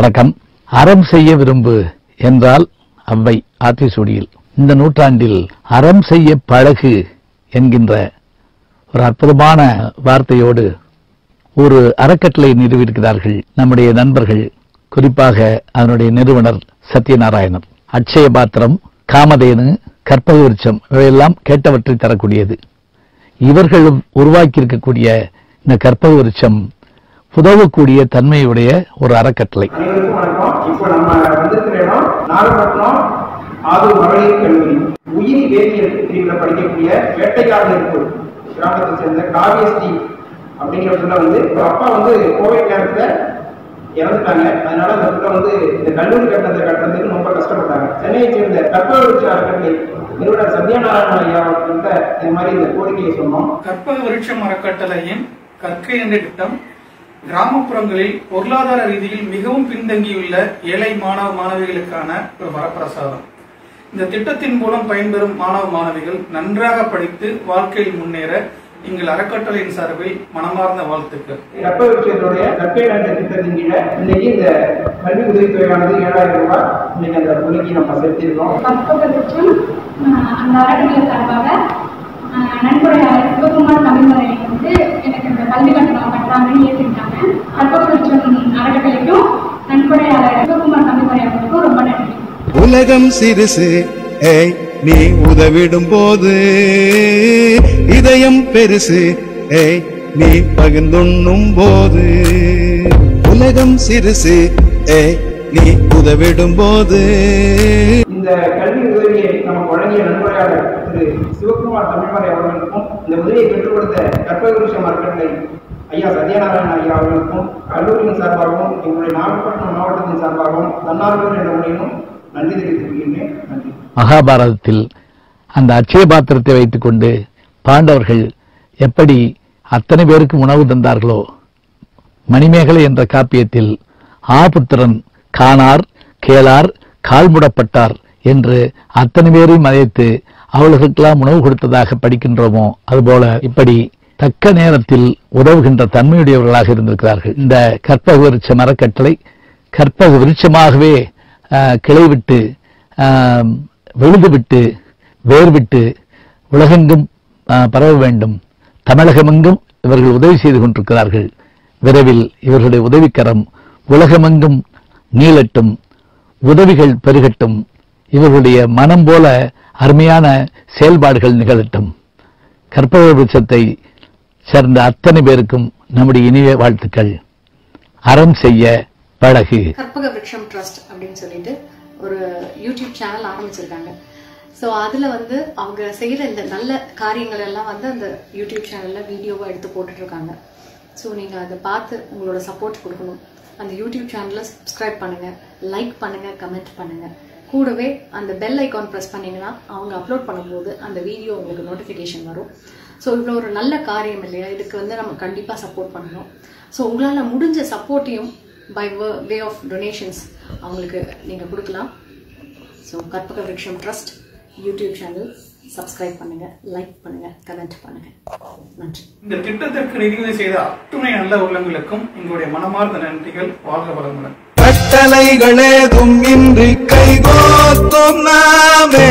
வணக்கம் அறம் செய்ய விரும்பு என்றால் அவ்வை ஆத்திசூடியில் இந்த நூற்றாண்டில் அறம் செய்ய பழகு என்கின்ற ஒரு அற்புதமான வார்த்தையோடு ஒரு அறக்கட்டளை நிறுவியிருக்கிறார்கள் நம்முடைய நண்பர்கள் குறிப்பாக அதனுடைய நிறுவனர் சத்யநாராயணன் அட்சய பாத்திரம் காமதேனு கற்பக விருட்சம் இவையெல்லாம் கேட்டவற்றை தரக்கூடியது இவர்களும் உருவாக்கி இருக்கக்கூடிய இந்த கற்பக விருட்சம் உதவக்கூடிய தன்மையுடைய ஒரு அறக்கட்டளை அனைவருக்கும் வணக்கம் இப்போ நம்ம வந்திருக்கிற இடம் நாகப்பட்டினம் ஆதூர் மகளிர் கல்லூரி உயிரி வேதியியல் பிரிவில் படிக்கக்கூடிய வேட்டைக்காரர் கிராமத்தை சேர்ந்த காவியஸ்ரீ அப்படிங்கிற புள்ள வந்து இப்போ அப்பா வந்து கோவிட் நேரத்துல இறந்துட்டாங்க அதனால அந்த புள்ள வந்து இந்த கல்லூரி கட்டணத்தை கட்டுறதுக்கு ரொம்ப கஷ்டப்பட்டாங்க சென்னையை சேர்ந்த கற்பவருட்சி அறக்கட்டளை நிறுவனர் சத்யநாராயண ஐயா அவர்கிட்ட இந்த மாதிரி இந்த கோரிக்கையை சொன்னோம் கற்பக விருட்சம் அறக்கட்டளையின் கற்கை என்ற திட்டம் கிராமப்புறங்களில் பொருளாதார ரீதியில் மிகவும் பின்தங்கியுள்ள ஏழை மாணவ மாணவிகளுக்கான ஒரு வரப்பிரசாதம் இந்த திட்டத்தின் மூலம் பயன்பெறும் மாணவ மாணவிகள் நன்றாக படித்து வாழ்க்கையில் முன்னேற எங்கள் அறக்கட்டளையின் சார்பில் மனமார்ந்த வாழ்த்துக்கள் கற்பவருட்சத்தினுடைய கற்பை நன்ற திட்டத்தின் கீழே இன்னைக்கு இந்த கல்வி உதவித்தொகையானது ஏழாயிரம் ரூபாய் இன்னைக்கு அந்த பிள்ளைக்கு நம்ம செலுத்தியிருக்கோம் கற்பகபட்சம் அந்த அறக்கட்டளை சார்பாக ஆஹ், நன்கொடையாளர் சிவகுமார் தமிழ்மறை வந்து எனக்கு இந்த கல்வி கட்டணம் கட்டுறாங்கன்னு ஏற்றுக்கிட்டாங்க கற்பகபட்சம் அறக்கட்டளைக்கும் நன்கொடையாளர் சிவகுமார் தமிழ்மறை அவர்களுக்கும் ரொம்ப நன்றி உலகம் சிறுசு ஏய் நீ உதவிடும் போது இதயம் பெருசு ஏய் நீ பகிர்ந்துண்ணும் போது உலகம் சிறுசு ஏய் நீ உதவிடும் போது இந்த கல்வி உதவியை நமக்கு வழங்கிய நன்கொடையாளர் திரு சிவகுமார் தமிழ்மறை அவர்களுக்கும் இந்த உதவியை பெற்றுக் கொடுத்த கற்பகபுருஷம் அறக்கட்டளை ஐயா சத்யநாராயண ஐயா அவர்களுக்கும் கல்லூரியின் சார்பாகவும் எங்களுடைய நாகப்பட்டினம் மாவட்டத்தின் சார்பாகவும் தன்னார்வலர் என்ற முறையிலும் நன்றி தெரிவித்துக் கொள்கின்றேன் நன்றி மகாபாரதத்தில் அந்த அட்சய பாத்திரத்தை வைத்துக்கொண்டு பாண்டவர்கள் எப்படி அத்தனை பேருக்கு உணவு தந்தார்களோ மணிமேகலை என்ற காப்பியத்தில் ஆபுத்திரன் காணார் கேளார் கால்முடப்பட்டார் என்று அத்தனை பேரையும் அழைத்து அவர்களுக்கெல்லாம் உணவு கொடுத்ததாக படிக்கின்றோமோ அதுபோல இப்படி தக்க நேரத்தில் உதவுகின்ற தன்மையுடையவர்களாக இருந்திருக்கிறார்கள் இந்த கற்பக விருட்ச மரக்கட்டளை கற்பக விருட்சமாகவே ஆஹ், கிளை விட்டு ஆஹ், விழுது விட்டு வேர் விட்டு உலகெங்கும் ஆஹ், பரவ வேண்டும் தமிழகமெங்கும் இவர்கள் உதவி செய்து கொண்டிருக்கிறார்கள் விரைவில் இவர்களுடைய உதவிக்கரம் உலகமெங்கும் நீளட்டும் உதவிகள் பெருகட்டும் இவர்களுடைய மனம் போல அருமையான செயல்பாடுகள் நிகழட்டும் கற்பக விருட்சத்தை சேர்ந்த அத்தனை பேருக்கும் நம்முடைய இனிய வாழ்த்துக்கள் அறம் செய்ய பழகு கற்பக விருட்சம் ட்ரஸ்ட் அப்படின்னு சொல்லிட்டு ஒரு யூடியூப் சேனல் ஆரம்பிச்சிருக்காங்க ஸோ அதில் வந்து அவங்க செய்கிற இந்த நல்ல காரியங்கள் எல்லாம் வந்து அந்த யூடியூப் சேனலில் வீடியோவாக எடுத்து போட்டுட்டு இருக்காங்க ஸோ நீங்கள் அதை பார்த்து உங்களோட சப்போர்ட் கொடுக்கணும் அந்த யூடியூப் சேனலை சப்ஸ்கிரைப் பண்ணுங்கள் லைக் பண்ணுங்கள் கமெண்ட் பண்ணுங்கள் கூடவே அந்த பெல் ஐகான் ப்ரெஸ் பண்ணீங்கன்னா அவங்க அப்லோட் பண்ணும்போது அந்த வீடியோ உங்களுக்கு நோட்டிஃபிகேஷன் வரும் ஸோ இவ்வளோ ஒரு நல்ல காரியம் இல்லையா இதுக்கு வந்து நம்ம கண்டிப்பாக சப்போர்ட் பண்ணணும் ஸோ உங்களால் முடிஞ்ச சப்போர்ட்டையும் பை வே ஆஃப் டொனேஷன்ஸ் அவங்களுக்கு நீங்கள் கொடுக்கலாம் so Karpaga Virutcham trust YouTube channel subscribe பண்ணுங்கள் லைக் பண்ணுங்கள் கமெண்ட் பண்ணுங்கள் நன்றி இந்த திட்டத்திற்கு நிதியுதவி செய்த அத்துணை நல்ல உள்ளங்களுக்கும் எங்களுடைய மனமார்ந்த நன்றிகள் வாழ்க வளமுடன் கட்டளைகளேதும் இன்றி கைகோத்தும் நாமே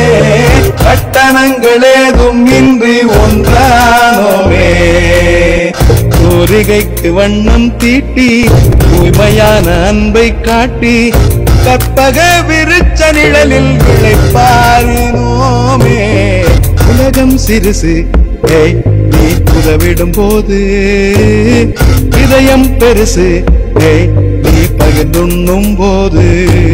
கட்டணங்களேதும் இன்றி ஒன்றானோமே தூரிகைக்கு வண்ணம் தீட்டி தூய்மையான அன்பை காட்டி கற்பக விருச்ச நிழலில் விளைப்பாரினோமே உலகம் சிறுசு ஏய் நீ உதவிடும் போது இதயம் பெருசு ஏய் நீ பகிர்ந்துண்ணும் போது